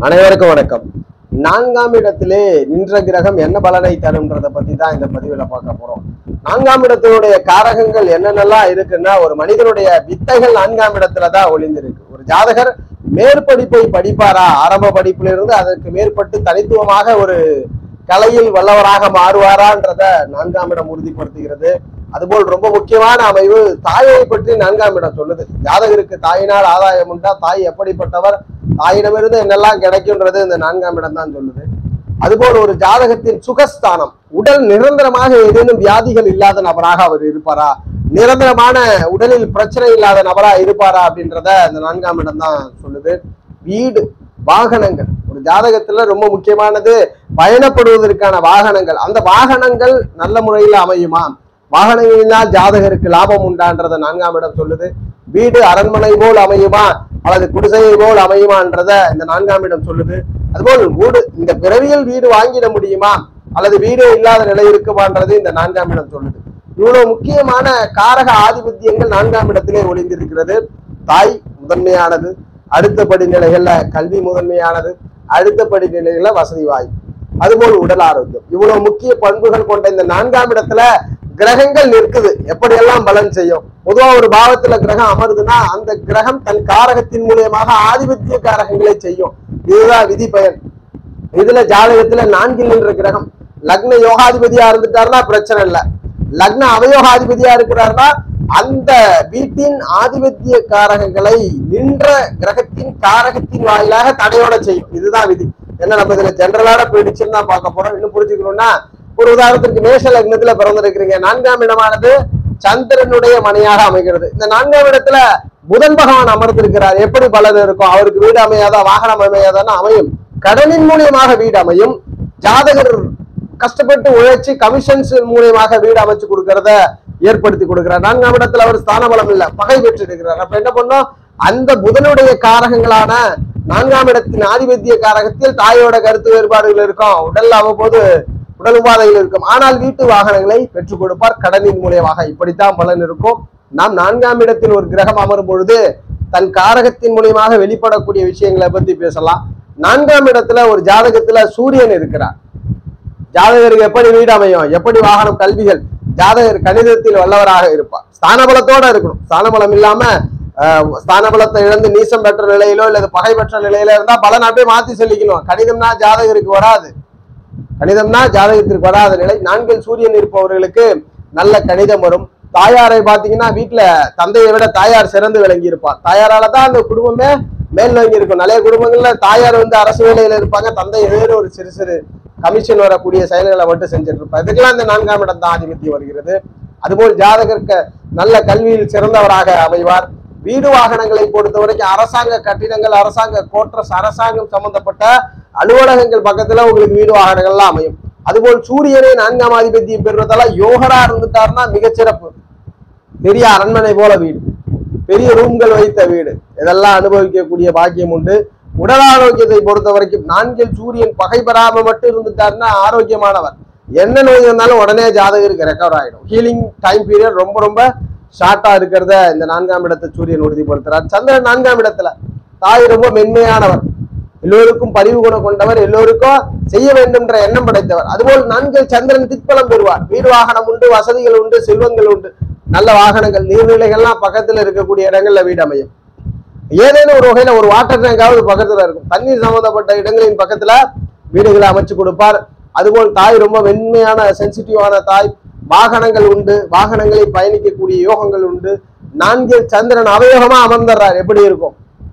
அனைவருக்கும் வணக்கம் நான்காம் இடத்திலே நின்ற கிரகம் என்ன பலனை தரும்ன்றத பத்தி தான் இந்த பதிவுல பார்க்க போறோம் நான்காம் இடத்தினுடைய காரகங்கள் என்னென்னலாம் இருக்குன்னா ஒரு மனிதனுடைய வித்தைகள் நான்காம் இடத்துல தான் ஒளிந்திருக்கு ஒரு ஜாதகர் மேற்படிப்பை படிப்பாரா ஆரம்ப படிப்புல இருந்து அதற்கு மேற்பட்டு தனித்துவமாக ஒரு கலையில் வல்லவராக மாறுவாரான்றத நான்காம் இடம் உறுதிப்படுத்துகிறது அதுபோல் ரொம்ப முக்கியமான அமைவு தாயை பற்றி நான்காம் இடம் சொல்லுது ஜாதகருக்கு தாயினால் ஆதாயம் உண்டா தாய் எப்படிப்பட்டவர் தாயிடமிருந்து என்னெல்லாம் கிடைக்கும்ன்றது இந்த நான்காம் இடம் தான் சொல்லுது அதுபோல் ஒரு ஜாதகத்தின் சுகஸ்தானம் உடல் நிரந்தரமாக ஏதேனும் வியாதிகள் இல்லாத நபராக அவர் இருப்பாரா நிரந்தரமான உடலில் பிரச்சனை இல்லாத நபரா இருப்பாரா அப்படின்றத இந்த நான்காம் இடம் தான் சொல்லுது வீடு வாகனங்கள் ஒரு ஜாதகத்துல ரொம்ப முக்கியமானது பயணப்படுவதற்கான வாகனங்கள் அந்த வாகனங்கள் நல்ல முறையில் அமையுமா வாகனங்களினால் ஜாதகருக்கு லாபம் உண்டான்றத நான்காம் இடம் சொல்லுது வீடு அரண்மனை போல் அமையுமா அல்லது குடிசையை போல் அமையுமான்றத இந்த நான்காம் இடம் சொல்லுது அதுபோல் வீடு இந்த பிறவியில் வீடு வாங்கிட முடியுமா அல்லது வீடு இல்லாத நிலை இருக்குமான்றது இந்த நான்காம் இடம் சொல்லுது இவ்வளவு முக்கியமான காரக ஆதிபத்தியங்கள் நான்காம் இடத்திலே ஒளிந்திருக்கிறது தாய் முதன்மையானது அடுத்த படிநிலைகள்ல கல்வி முதன்மையானது அடுத்த படிநிலைகள்ல வசதி வாய்ப்பு அதுபோல் உடல் ஆரோக்கியம் இவ்வளவு முக்கிய பண்புகள் கொண்ட இந்த நான்காம் இடத்துல கிரகங்கள் நிற்குது எப்படியெல்லாம் பலன் செய்யும் பொதுவா ஒரு பாவத்துல கிரகம் அமருதுன்னா அந்த கிரகம் தன் காரகத்தின் மூலியமாக ஆதிபத்திய காரகங்களை செய்யும் இதுதான் விதி பயன் இதுல ஜாதகத்துல நான்கில் நின்ற கிரகம் லக்ன யோகாதிபதியா இருந்துட்டாருன்னா பிரச்சனை இல்லை லக்ன அவயோகாதிபதியா இருக்கிறாருன்னா அந்த வீட்டின் ஆதிபத்திய காரகங்களை நின்ற கிரகத்தின் காரகத்தின் வாயிலாக தடையோட செய்யும் இதுதான் விதி என்ன நம்ம இதுல ஜென்ரலான போயிடுச்சுன்னு தான் பார்க்க போறோம் இன்னும் புரிஞ்சுக்கணும்னா ஒரு உதாரணத்திற்கு மேஷ லக்னத்துல பிறந்திருக்கிறீங்க நான்காம் இடமானது சந்திரனுடைய மனையாக அமைகிறது இந்த நான்காம் இடத்துல புதன் பகவான் அமர்ந்திருக்கிறார் எப்படி பலன் இருக்கும் அவருக்கு வீடு அமையாதா வாகனம் அமையாதான்னு அமையும் கடனின் மூலியமாக வீடு அமையும் ஜாதகர் கஷ்டப்பட்டு உழைச்சு கமிஷன்ஸ் மூலியமாக வீடு அமைச்சு கொடுக்கறத ஏற்படுத்தி கொடுக்கிறார் நான்காம் இடத்துல அவர் ஸ்தான பலம் இல்ல பகை பெற்று இருக்கிறார் அப்ப என்ன பண்ணோம் அந்த புதனுடைய காரகங்களான நான்காம் இடத்தின் ஆதிபத்திய காரகத்தில் தாயோட கருத்து வேறுபாடுகள் இருக்கும் உடல் அவ்வப்போது உடல் உபாதைகள் இருக்கும் ஆனால் வீட்டு வாகனங்களை பெற்றுக் கொடுப்பார் கடனின் மூலியமாக இப்படித்தான் பலன் இருக்கும் நாம் நான்காம் இடத்தில் ஒரு கிரகம் அமரும் பொழுது தன் காரகத்தின் மூலியமாக வெளிப்படக்கூடிய விஷயங்களை பத்தி பேசலாம் நான்காம் இடத்துல ஒரு ஜாதகத்துல சூரியன் இருக்கிறார் ஜாதகருக்கு எப்படி வீடு அமையும் எப்படி வாகனம் கல்விகள் ஜாதகர் கணிதத்தில் வல்லவராக இருப்பார் ஸ்தானபலத்தோட இருக்கணும் ஸ்தானபலம் இல்லாம ஆஹ், ஸ்தானபலத்தை இழந்து நீசம் பெற்ற நிலையிலோ இல்லது பகை பெற்ற நிலையில இருந்தா பலன் அப்படியே மாத்தி சொல்லிக்கணும் கணிதம்னா ஜாதகருக்கு வராது கணிதம்னா ஜாதகத்திற்கு வராத நிலை நான்கில் சூரியன் இருப்பவர்களுக்கு நல்ல கணிதம் வரும் தாயாரை பாத்தீங்கன்னா வீட்டுல தந்தையை விட தாயார் சிறந்து விளங்கி இருப்பார் தாயாரால தான் அந்த குடும்பமே மேல் நோங்கி இருக்கும் நிறைய குடும்பங்கள்ல தாயார் வந்து அரசு வேலையில இருப்பாங்க தந்தை ஏதேனும் ஒரு சிறு சிறு கமிஷன் வரக்கூடிய செயல்களை மட்டும் செஞ்சுட்டு இருப்பார் இதுக்கெல்லாம் இந்த நான்காம் இடம் தான் ஆதிபத்தியம் வருகிறது அதுபோல் ஜாதகருக்கு நல்ல கல்வியில் சிறந்தவராக அமைவார் வீடு வாகனங்களை பொறுத்த வரைக்கும் அரசாங்க கட்டிடங்கள் அரசாங்க கோட்ரஸ் அரசாங்கம் சம்பந்தப்பட்ட அலுவலகங்கள் பக்கத்துல உங்களுக்கு வீடு வாகனங்கள்லாம் அமையும் அதுபோல் சூரியனை நான்காம் ஆதிபத்தியம் பெறுவதால யோகரா இருந்துட்டாருன்னா மிகச்சிறப்பு பெரிய அரண்மனை போல வீடு பெரிய ரூம்கள் வைத்த வீடு இதெல்லாம் அனுபவிக்கக்கூடிய பாக்கியம் உண்டு உடல் ஆரோக்கியத்தை பொறுத்த வரைக்கும் நான்கில் சூரியன் பகை பெறாம மட்டும் இருந்துட்டாருன்னா ஆரோக்கியமானவர் என்ன நோய் வந்தாலும் உடனே ஜாதகருக்கு ரெக்கவர் ஆகிடும் ஹீலிங் டைம் பீரியட் ரொம்ப ரொம்ப ஷார்ட்டா இருக்கிறத இந்த நான்காம் இடத்தை சூரியன் உறுதிப்படுத்துறார் சந்திரன் நான்காம் இடத்துல தாய் ரொம்ப மென்மையானவர் எல்லோருக்கும் பரிவு குணம் கொண்டவர் எல்லோருக்கும் செய்ய வேண்டும்ன்ற எண்ணம் படைத்தவர் அதுபோல் நான்கில் சந்திரன் திக்பலம் பெறுவார் வீடு வாகனம் உண்டு வசதிகள் உண்டு செல்வங்கள் உண்டு நல்ல வாகனங்கள் நீர்நிலைகள்லாம் பக்கத்துல இருக்கக்கூடிய இடங்கள்ல வீடு அமையும் ஏதேனும் ஒரு வகையில ஒரு வாட்டர் டேங்காவது பக்கத்துல இருக்கும் தண்ணீர் சம்பந்தப்பட்ட இடங்களின் பக்கத்துல வீடுகளை அமைச்சு கொடுப்பார் அதுபோல் தாய் ரொம்ப மென்மையான சென்சிட்டிவான தாய் வாகனங்கள் உண்டு வாகனங்களில் பயணிக்கக்கூடிய யோகங்கள் உண்டு நான்கில் சந்திரன் அவயோகமா அமர்ந்துடுறார் எப்படி இருக்கும்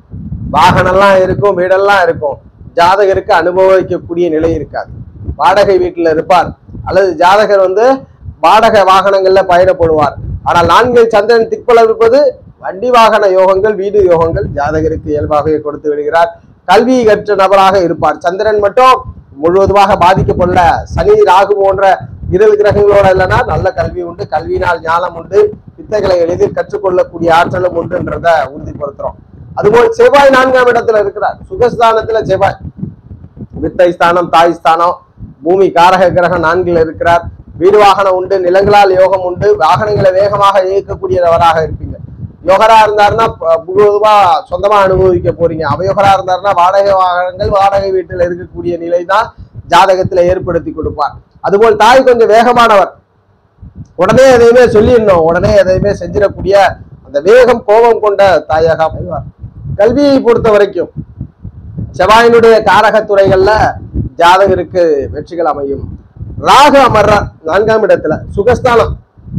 வாகனம்லாம் இருக்கும் வீடெல்லாம் இருக்கும் ஜாதகருக்கு அனுபவிக்கக்கூடிய நிலை இருக்காது வாடகை வீட்டுல இருப்பார் அல்லது ஜாதகர் வந்து வாடகை வாகனங்கள்ல பயணப்படுவார் ஆனால் நான்கில் சந்திரன் திக்பலம் இருப்பது வண்டி வாகன யோகங்கள் வீடு யோகங்கள் ஜாதகருக்கு இயல்பாகவே கொடுத்து விடுகிறார் கல்வி கற்ற நபராக இருப்பார் சந்திரன் மட்டும் முழுவதுமாக பாதிக்கப்படல சனி ராகு போன்ற இருள் கிரகங்களோட இல்லைன்னா நல்ல கல்வி உண்டு கல்வியினால் ஞானம் உண்டு வித்தைகளை எளிதில் கற்றுக்கொள்ளக்கூடிய ஆற்றலும் உண்டுன்றத உறுதிப்படுத்துறோம் அதுபோல் செவ்வாய் நான்காம் இடத்துல இருக்கிறார் சுகஸ்தானத்துல செவ்வாய் வித்தை ஸ்தானம் தாய் ஸ்தானம் பூமி காரக கிரகம் நான்கில் இருக்கிறார் வீடு வாகனம் உண்டு நிலங்களால் யோகம் உண்டு வாகனங்களை வேகமாக இயக்கக்கூடியவராக இருப்பீங்க யோகரா இருந்தாருன்னா ப- முழுவதுமா சொந்தமா அனுபவிக்க போறீங்க அவயோகரா இருந்தாருன்னா வாடகை வாகனங்கள் வாடகை வீட்டில் இருக்கக்கூடிய நிலை தான் ஜாதகத்துல ஏற்படுத்தி கொடுப்பார் அதுபோல் தாய் கொஞ்சம் வேகமானவர் உடனே எதையுமே சொல்லிடணும் உடனே எதையுமே செஞ்சிடக்கூடிய அந்த வேகம் கோபம் கொண்ட தாயாக அமைவார் கல்வியை பொறுத்த வரைக்கும் செவ்வாயினுடைய காரகத்துறைகள்ல ஜாதகருக்கு வெற்றிகள் அமையும் ராகு அமர்றார் நான்காம் இடத்துல சுகஸ்தானம்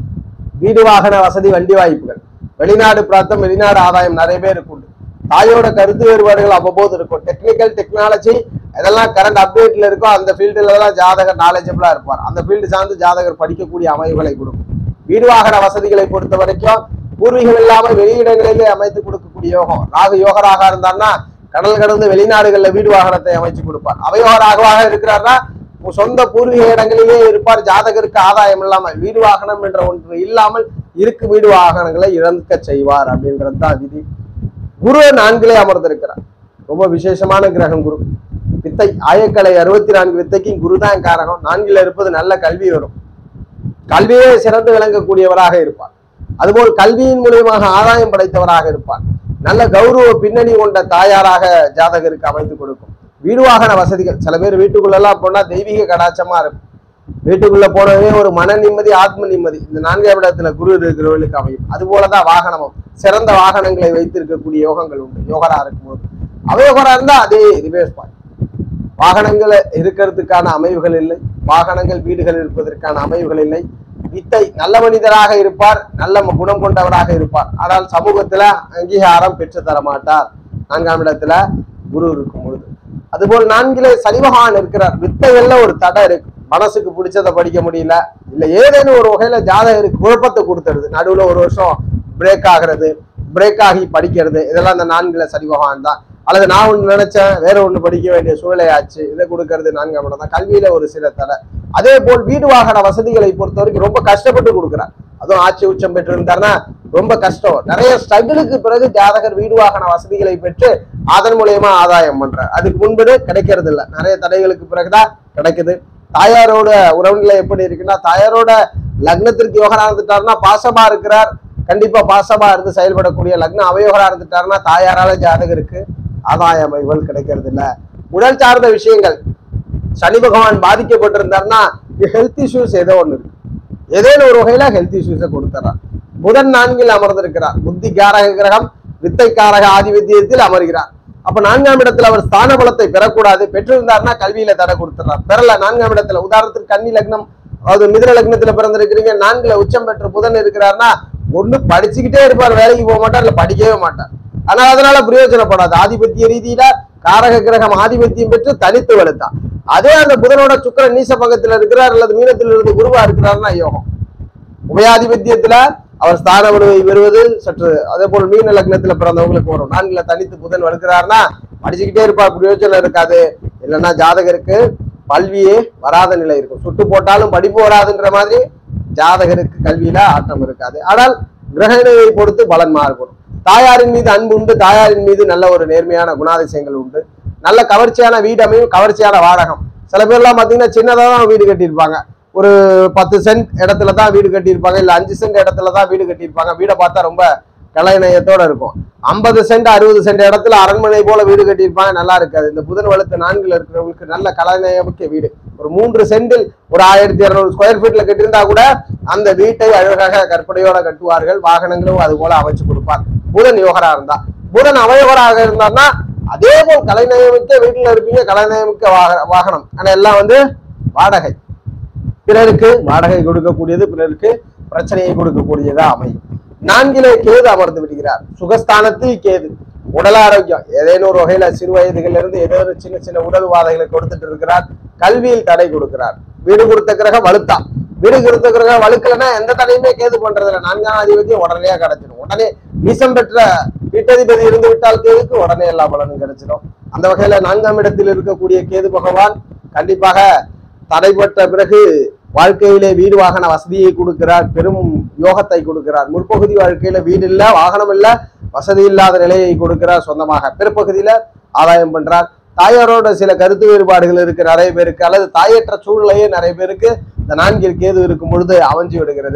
வீடு வாகன வசதி வண்டி வாய்ப்புகள் வெளிநாடு பிராத்தம் வெளிநாடு ஆதாயம் நிறைய பேருக்கு உண்டு தாயோட கருத்து வேறுபாடுகள் அவ்வப்போது இருக்கும் டெக்னிக்கல் டெக்னாலஜி எதெல்லாம் கரண்ட் அப்டேட்ல இருக்கோ அந்த ஃபீல்டுல தான் ஜாதகர் நாலேஜபிளா இருப்பார் அந்த ஃபீல்டு சார்ந்து ஜாதகர் படிக்கக்கூடிய அமைவுகளை கொடுக்கும் வீடு வாகன வசதிகளை பொறுத்த வரைக்கும் பூர்வீகம் இல்லாமல் வெளியிடங்களிலே அமைத்து கொடுக்கக்கூடிய யோகம் ராகு யோகராக இருந்தார்னா கடல் கடந்து வெளிநாடுகள்ல வீடு வாகனத்தை அமைச்சு கொடுப்பார் அவயோக ராகுவாக இருக்கிறார்னா சொந்த பூர்வீக இடங்களிலே இருப்பார் ஜாதகருக்கு ஆதாயம் இல்லாமல் வீடு வாகனம் என்ற ஒன்று இல்லாமல் இருக்கு வீடு வாகனங்களை இழக்க செய்வார் அப்படின்றது தான் விதி குரு நான்கிலே அமர்ந்திருக்கிறார் ரொம்ப விசேஷமான கிரகம் குரு வித்தை ஆயக்கலை அறுபத்தி நான்கு வித்தைக்கும் குரு தான் காரகம் நான்கில் இருப்பது நல்ல கல்வி வரும் கல்வியே சிறந்து விளங்கக்கூடியவராக இருப்பார் அதுபோல் கல்வியின் மூலியமாக ஆதாயம் படைத்தவராக இருப்பார் நல்ல கௌரவ பின்னணி கொண்ட தாயாராக ஜாதகருக்கு அமைத்து கொடுக்கும் வீடு வாகன வசதிகள் சில பேர் வீட்டுக்குள்ளெல்லாம் போனா தெய்வீக கடாச்சமா இருக்கும் வீட்டுக்குள்ள போனவே ஒரு மன நிம்மதி ஆத்ம நிம்மதி இந்த நான்காம் இடத்துல குரு இருக்கிறவர்களுக்கு அமையும் அது போலதான் வாகனமும் சிறந்த வாகனங்களை வைத்திருக்கக்கூடிய யோகங்கள் உண்டு யோகரா இருக்கும்போது அவயோகரா இருந்தா அதே ரிவேஸ் பாயிண்ட் வாகனங்கள் இருக்கிறதுக்கான அமைவுகள் இல்லை வாகனங்கள் வீடுகள் இருப்பதற்கான அமைவுகள் இல்லை வித்தை நல்ல மனிதராக இருப்பார் நல்ல ம- குணம் கொண்டவராக இருப்பார் ஆனால் சமூகத்துல அங்கீகாரம் பெற்று தர மாட்டார் நான்காம் இடத்துல குரு இருக்கும் பொழுது அதுபோல் நான்கிலே சனி பகவான் இருக்கிறார் வித்தைகள்ல ஒரு தடை இருக்கு மனசுக்கு பிடிச்சதை படிக்க முடியல இல்ல ஏதேனும் ஒரு வகையில ஜாதகருக்கு குழப்பத்தை கொடுத்துருது நடுவுல ஒரு வருஷம் பிரேக் ஆகிறது பிரேக் ஆகி படிக்கிறது இதெல்லாம் அந்த நான்குல சனி பகவான் தான் அல்லது நான் ஒண்ணு நினைச்சேன் வேற ஒண்ணு படிக்க வேண்டிய சூழ்நிலை ஆச்சு இதை கொடுக்கறது நான்காம் இடம் தான் கல்வியில ஒரு சில தடை அதே போல் வீடு வாகன வசதிகளை பொறுத்த வரைக்கும் ரொம்ப கஷ்டப்பட்டு கொடுக்குறார் அதுவும் ஆட்சி உச்சம் பெற்று இருந்தாருன்னா ரொம்ப கஷ்டம் நிறைய ஸ்ட்ரகிளுக்கு பிறகு ஜாதகர் வீடு வாகன வசதிகளை பெற்று அதன் மூலியமா ஆதாயம் பண்றார் அதுக்கு முன்பு கிடைக்கிறது இல்ல நிறைய தடைகளுக்கு பிறகுதான் கிடைக்குது தாயாரோட உறவுநிலை எப்படி இருக்குன்னா தாயாரோட லக்னத்திற்கு யோகரா இருந்துட்டாருன்னா பாசமா இருக்கிறார் கண்டிப்பா பாசமா இருந்து செயல்படக்கூடிய லக்னம் அவயோகரா இருந்துட்டாருன்னா தாயாரால ஜாதகருக்கு ஆதாய அமைவுகள் கிடைக்கிறது இல்ல உடல் சார்ந்த விஷயங்கள் சனி பகவான் பாதிக்கப்பட்டிருந்தாருன்னா ஹெல்த் இஷ்யூஸ் ஏதோ ஒண்ணு இருக்கு ஏதேனும் ஒரு வகையில ஹெல்த் இஷ்யூஸை கொடுத்துறார் புதன் நான்கில் அமர்ந்திருக்கிறார் புத்தி காரக கிரகம் வித்தை காரக ஆதிபத்தியத்தில் அமர்கிறார் அப்ப நான்காம் இடத்துல அவர் ஸ்தான பலத்தை பெறக்கூடாது பெற்றிருந்தாருன்னா கல்வியில தடை கொடுத்துறார் பெறல நான்காம் இடத்துல உதாரணத்துக்கு கன்னி லக்னம் அதாவது மிதுன லக்னத்துல பிறந்திருக்கிறீங்க நான்குல உச்சம் பெற்ற புதன் இருக்கிறார்னா ஒண்ணு படிச்சுக்கிட்டே இருப்பார் வேலைக்கு போக மாட்டார் இல்ல படிக்கவே மாட்டார் ஆனா அதனால பிரயோஜனப்படாது ஆதிபத்திய ரீதியில காரக கிரகம் ஆதிபத்தியம் பெற்று தனித்து வலுத்தான் அதே அந்த புதனோட சுக்கிரன் நீச பக்கத்துல இருக்கிறார் அல்லது மீனத்தில் இருந்து குருவா இருக்கிறாருன்னா யோகம் உபயாதிபத்தியத்துல அவர் ஸ்தான வலுவை பெறுவது சற்று அதே போல் மீன லக்னத்துல பிறந்தவங்களுக்கு வரும் நான்குல தனித்து புதன் வலுக்கிறாருன்னா படிச்சுக்கிட்டே இருப்பார் பிரயோஜனம் இருக்காது இல்லைன்னா ஜாதகருக்கு கல்வியே வராத நிலை இருக்கும் சுட்டு போட்டாலும் படிப்பு வராதுன்ற மாதிரி ஜாதகருக்கு கல்வியில ஆட்டம் இருக்காது ஆனால் கிரகணியை பொறுத்து பலன் மாறுபடும் தாயாரின் மீது அன்பு உண்டு தாயாரின் மீது நல்ல ஒரு நேர்மையான குணாதிசயங்கள் உண்டு நல்ல கவர்ச்சியான வீடு அமையும் கவர்ச்சியான வாடகம் சில பேர்லாம் பார்த்தீங்கன்னா சின்னதாக தான் வீடு கட்டியிருப்பாங்க ஒரு பத்து சென்ட் இடத்துல தான் வீடு கட்டியிருப்பாங்க இல்லை அஞ்சு சென்ட் இடத்துல தான் வீடு கட்டியிருப்பாங்க வீடை பார்த்தா ரொம்ப கலைநயத்தோட இருக்கும் ஐம்பது சென்ட் அறுபது சென்ட் இடத்துல அரண்மனை போல வீடு கட்டியிருப்பாங்க நல்லா இருக்காது இந்த புதன் வளர்த்து நான்குல இருக்கிறவங்களுக்கு நல்ல கலைநயமிக்க வீடு ஒரு மூன்று சென்டில் ஒரு ஆயிரத்தி இருநூறு ஸ்கொயர் ஃபீட்ல கட்டியிருந்தா கூட அந்த வீட்டை அழகாக கற்பனையோட கட்டுவார்கள் வாகனங்களும் அது போல அமைச்சு கொடுப்பார் புதன் யோகரா இருந்தா புதன் அவயோகராக இருந்தார்னா அதே போல் கலைநயமிக்க வீட்டுல இருப்பீங்க கலைநயமிக்க வாக- வாகனம் ஆனா எல்லாம் வந்து வாடகை பிறருக்கு வாடகை கொடுக்கக்கூடியது பிறருக்கு பிரச்சனையை கொடுக்கக்கூடியதா அமையும் நான்கிலே கேது அமர்ந்து விடுகிறார் சுகஸ்தானத்தில் கேது உடல் ஆரோக்கியம் ஏதேனும் ஒரு வகையில சிறு வயதுகள்ல இருந்து ஏதோ ஒரு சின்ன சின்ன உடல் உபாதைகளை கொடுத்துட்டு இருக்கிறார் கல்வியில் தடை கொடுக்கிறார் வீடு கொடுத்த கிரகம் வலுத்தா வீடு கொடுத்த கிரகம் வலுக்கலைன்னா எந்த தடையுமே கேது பண்றது இல்லை நான்காம் அதிபதியும் உடனே கிடைச்சிடும் உடனே நீசம் பெற்ற வீட்டதிபதி இருந்து விட்டால் கேதுக்கு உடனே எல்லா பலனும் கிடைச்சிடும் அந்த வகையில நான்காம் இடத்தில் இருக்கக்கூடிய கேது பகவான் கண்டிப்பாக தடைப்பட்ட பிறகு வாழ்க்கையிலே வீடு வாகன வசதியை கொடுக்கிறார் பெரும் யோகத்தை கொடுக்கிறார் முற்பகுதி வாழ்க்கையில வீடு இல்ல வாகனம் இல்ல வசதி இல்லாத நிலையை கொடுக்கிறார் சொந்தமாக பிற்பகுதியில ஆதாயம் பண்றார் தாயாரோட சில கருத்து வேறுபாடுகள் இருக்கு நிறைய பேருக்கு அல்லது தாயற்ற சூழ்நிலையே நிறைய பேருக்கு இந்த நான்கில் கேது இருக்கும் பொழுது அமைஞ்சு விடுகிறது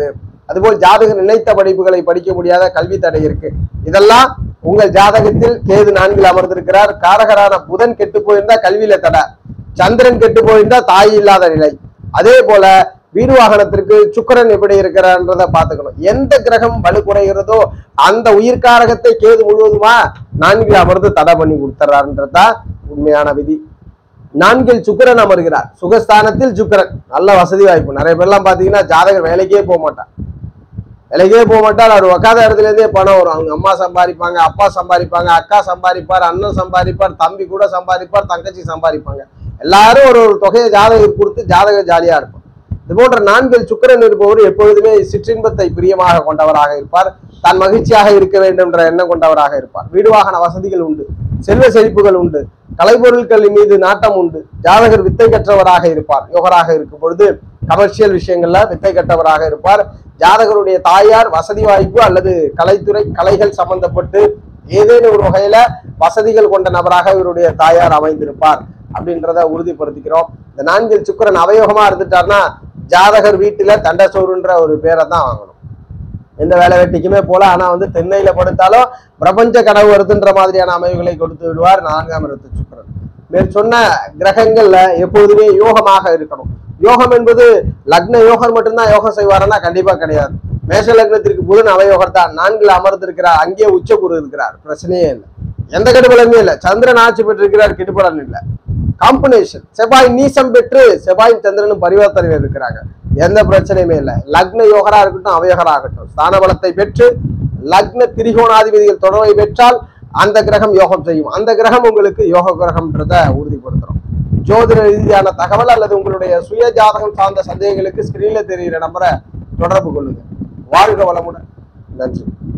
அதுபோல் ஜாதகர் நினைத்த படிப்புகளை படிக்க முடியாத கல்வி தடை இருக்கு இதெல்லாம் உங்கள் ஜாதகத்தில் கேது நான்கில் அமர்ந்திருக்கிறார் காரகரான புதன் கெட்டு போயிருந்தா கல்வியில தடை சந்திரன் கெட்டு போயிருந்தா தாய் இல்லாத நிலை அதே போல வீடு வாகனத்திற்கு சுக்கிரன் எப்படி இருக்கிறான்றத பாத்துக்கணும் எந்த கிரகம் வலு குறைகிறதோ அந்த உயிர்காரகத்தை கேது முழுவதுமா நான்கில் அமர்ந்து தடை பண்ணி கொடுத்துறாருன்றதா உண்மையான விதி நான்கில் சுக்கிரன் அமர்கிறார் சுகஸ்தானத்தில் சுக்கிரன் நல்ல வசதி வாய்ப்பு நிறைய பேர்லாம் பாத்தீங்கன்னா ஜாதகர் வேலைக்கே போக மாட்டார் வேலைக்கே போக மாட்டார் அவர் உக்காத இடத்துல இருந்தே பணம் வரும் அவங்க அம்மா சம்பாதிப்பாங்க அப்பா சம்பாதிப்பாங்க அக்கா சம்பாதிப்பார் அண்ணன் சம்பாதிப்பார் தம்பி கூட சம்பாதிப்பார் தங்கச்சி சம்பாதிப்பாங்க எல்லாரும் ஒரு ஒரு தொகையை ஜாதகர் கொடுத்து ஜாதகர் ஜாலியா இருப்பார் இது போன்ற நான்கில் சுக்கிரன் இருப்பவர் எப்பொழுதுமே சிற்றின்பத்தை பிரியமாக கொண்டவராக இருப்பார் தான் மகிழ்ச்சியாக இருக்க வேண்டும் என்ற எண்ணம் கொண்டவராக இருப்பார் வீடு வாகன வசதிகள் உண்டு செல்வ செழிப்புகள் உண்டு கலைப்பொருட்கள் மீது நாட்டம் உண்டு ஜாதகர் வித்தை கற்றவராக இருப்பார் யோகராக இருக்கும் பொழுது கமர்ஷியல் விஷயங்கள்ல வித்தை கற்றவராக இருப்பார் ஜாதகருடைய தாயார் வசதி வாய்ப்பு அல்லது கலைத்துறை கலைகள் சம்பந்தப்பட்டு ஏதேனும் ஒரு வகையில வசதிகள் கொண்ட நபராக இவருடைய தாயார் அமைந்திருப்பார் அப்படின்றத உறுதிப்படுத்திக்கிறோம் இந்த நான்கில் சுக்கிரன் அவயோகமா இருந்துட்டார்னா ஜாதகர் வீட்டுல தண்டசோறுன்ற ஒரு பேரை தான் வாங்கணும் எந்த வேலை வெட்டிக்குமே போல ஆனா வந்து தென்னையில படுத்தாலும் பிரபஞ்ச கனவு வருதுன்ற மாதிரியான அமைவுகளை கொடுத்து விடுவார் நான்காம் இடத்து சுக்கிரன் மேற் சொன்ன கிரகங்கள்ல எப்போதுமே யோகமாக இருக்கணும் யோகம் என்பது லக்ன யோகர் மட்டும்தான் யோகம் செய்வாருன்னா கண்டிப்பா கிடையாது மேஷ லக்னத்திற்கு புதன் அவயோகர் தான் நான்கில் அமர்ந்திருக்கிறார் அங்கேயே உச்ச குரு இருக்கிறார் பிரச்சனையே இல்லை எந்த கெடுபலனுமே இல்லை சந்திரன் ஆட்சி பெற்றிருக்கிறார் கெடுபலன் இல்லை காம்பினேஷன் செவ்வாய் நீசம் பெற்று செவ்வாயும் சந்திரனும் பரிவர்த்தனையில் இருக்கிறாங்க எந்த பிரச்சனையுமே இல்லை லக்ன யோகரா இருக்கட்டும் அவயோகரா இருக்கட்டும் ஸ்தான பலத்தை பெற்று லக்ன திரிகோணாதிபதிகள் தொடர்பை பெற்றால் அந்த கிரகம் யோகம் செய்யும் அந்த கிரகம் உங்களுக்கு யோக கிரகம்ன்றத உறுதிப்படுத்துறோம் ஜோதிட ரீதியான தகவல் அல்லது உங்களுடைய சுய ஜாதகம் சார்ந்த சந்தேகங்களுக்கு ஸ்கிரீன்ல தெரிகிற நம்பரை தொடர்பு கொள்ளுங்க வாழ்க வளமுடன் நன்றி